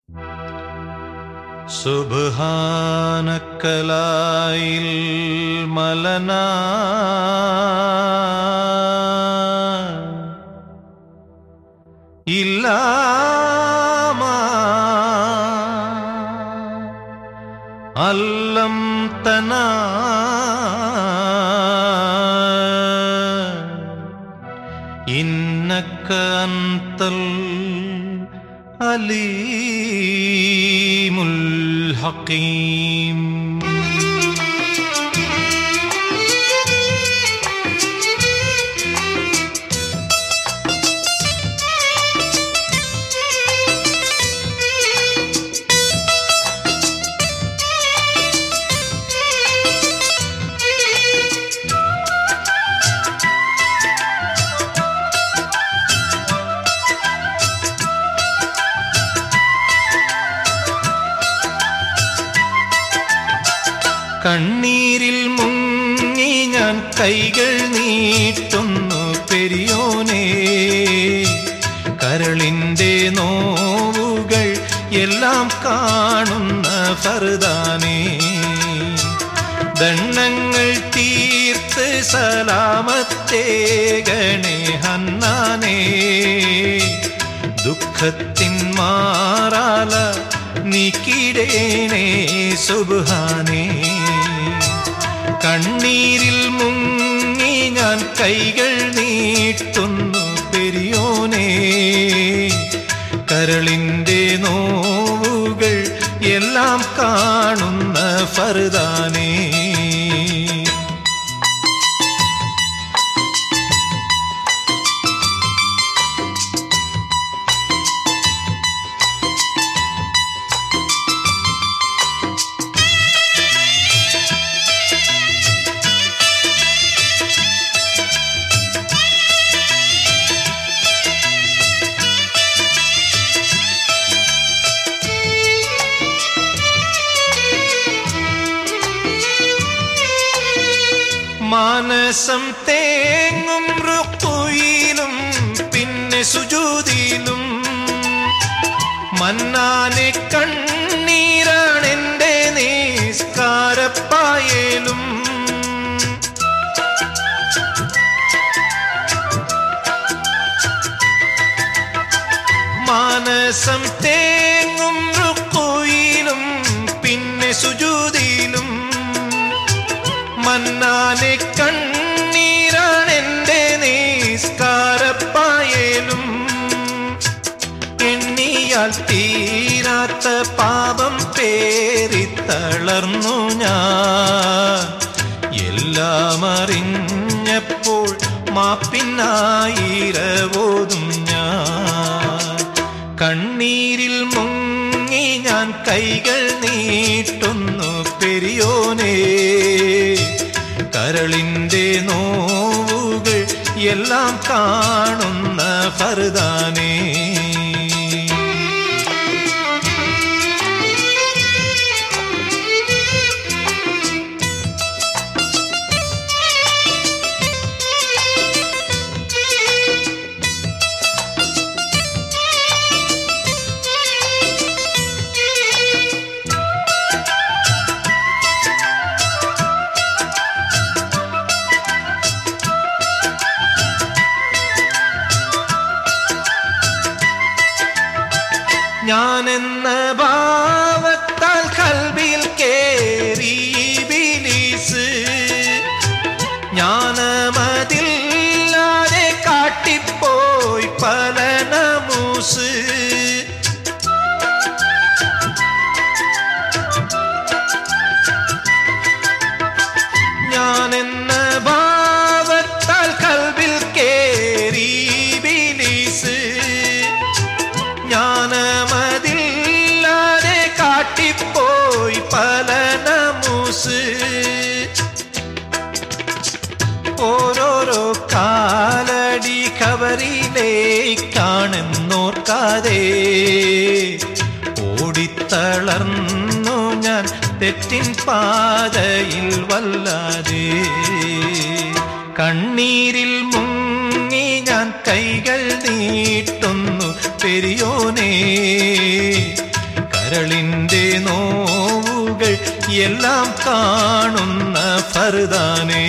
സുബാനക്കലായിൽ മലന ഇല്ലാമ അല്ലം തന ഇന്നക്ക അന്തൽ അലീമുൽ ഹക്കീം കണ്ണീരിൽ മുങ്ങി ഞാൻ കൈകൾ നീട്ടുന്നു പെരിയോനേ കരളിൻ്റെ നോവുകൾ എല്ലാം കാണുന്ന ഫർദാനേ ദണ്ണങ്ങൾ തീർത്ത് സലാമത്തേകണേ ഹന്നാനേ ദുഃഖത്തിൻ മാറാല നീക്കിടേണേ സുബാനേ കണ്ണീരിൽ മുങ്ങി ഞാൻ കൈകൾ നീട്ടുന്നു പെരിയോനേ കരളിൻ്റെ നോവുകൾ എല്ലാം കാണുന്ന ഫർദാനേ മാനസം തേങ്ങും റുക്കുയിലും പിന്നെ സുജൂതിയിലും മന്നാനെ കണ്ണീരാണെന്റെ നിസ്കാരപ്പായലും മാനസം തേങ്ങും റുക്കുയിലും പിന്നെ സുജൂതിയിലും മന്നാനെ കണ്ണീരാണെന്റെ നിസ്കാരപ്പായലും എണ്ണിയാൽ തീരാത്ത പാപം പേരിത്തളർന്നു ഞാൻ എല്ലാം അറിഞ്ഞപ്പോൾ മാപ്പിനായിരവോതും ഞാൻ കണ്ണീരിൽ മുങ്ങി ഞാൻ കൈകൾ നീട്ടുന്നു പെരിയോനേ കരളിൻ്റെ നോവുകൾ എല്ലാം കാണുന്ന ഫർദാനേ ഞാനെന്ന ഭാവത്താൽ കൽവിൽ കേറി ബിലീസ് ജ്ഞാനമതില്ലാതെ കാട്ടിപ്പോയി പല നമൂസ് ഞാനെന്ന ഭാവത്താൽ കൽവിൽ കേറി ബിലീസ് ജ്ഞാനമതില്ലാതെ കാട്ടിപ്പോയി പല നമൂസ് ഓരോരോ കാലടി കവറിലേക്കാണെന്നോർക്കാതെ ഓടിത്തളർന്നു ഞാൻ തെറ്റിൻ പാതയിൽ വല്ലാതെ കണ്ണീരിൽ മുങ്ങി ഞാൻ കൈകൾ നീട്ടുന്നു പെരിയോനേ കരളിൻ്റെ നോവുകൾ എല്ലാം കാണുന്ന ഫർദാനേ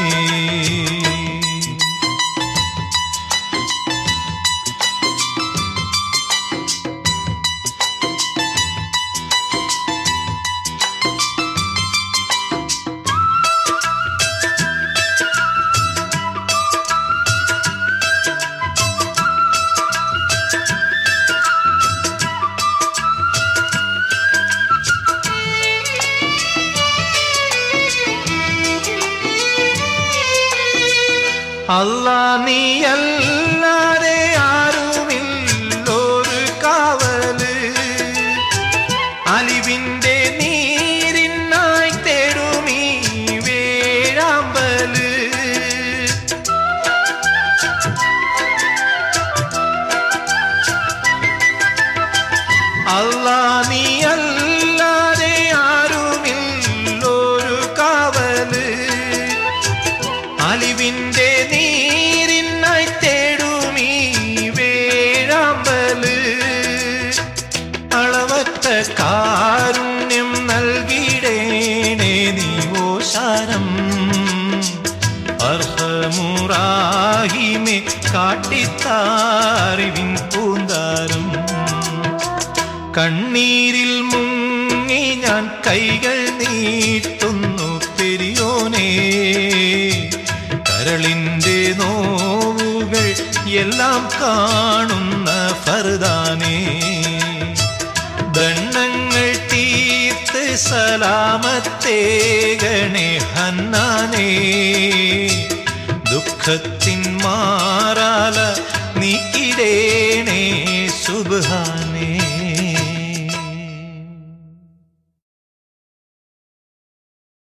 അല്ലാ നീയല്ലാതെ ആരുമില്ലൊരു കാവല് അലിവിന്റെ നീരിനായി തേടുമീ വേഴാമ്പല് അല്ലാ നീയല്ലാതെ ആരുമില്ലൊരു കാവല് അലിവിന്റെ നീരിനായി തേടുമീ വേഴാമ്പല് അളവറ്റ കാരുണ്യം നൽകിടേണേ നീ ഓശാരം അർഹമുറാഹിമെ കാട്ടിത്താറിവിൻ പൂന്താരം കണ്ണീരിൽ മുങ്ങി ഞാൻ കൈകൾ നീട്ടുന്നു പെരിയോനേ കരളിൻ്റെ നോവുകൾ എല്ലാം കാണുന്ന ഫർദാനേ ദണ്ണങ്ങൾ തീർത്ത് സലാമത്തേകണേ ഹന്നാനേ ദുഃഖത്തിൻ മാറാല നീക്കിടേണേ സുബാനേ